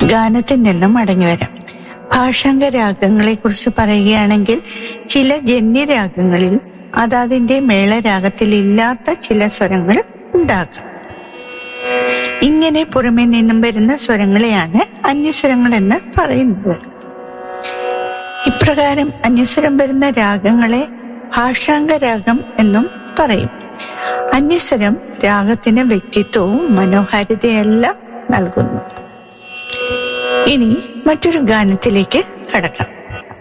ഗാനത്തിൽ നിന്നും മടങ്ങി വരാം ഭാഷാംഗ രാഗങ്ങളെ കുറിച്ച് പറയുകയാണെങ്കിൽ ചില ജന്യരാഗങ്ങളിൽ അതതിന്റെ മേളരാഗത്തിൽ ഇല്ലാത്ത ചില സ്വരങ്ങൾ ഉണ്ടാകാം ഇങ്ങനെ പുറമെ നിന്നും വരുന്ന സ്വരങ്ങളെയാണ് അന്യസ്വരങ്ങൾ എന്ന് പറയുന്നത് ഇപ്രകാരം അന്യസ്വരം വരുന്ന രാഗങ്ങളെ ഭാഷാംഗ രാഗം എന്നും പറയും അന്യസ്വരം രാഗത്തിന് വ്യക്തിത്വവും മനോഹാരിതയെല്ലാം നൽകുന്നു ഇനി മറ്റൊരു ഗാനത്തിലേക്ക് കടക്കാം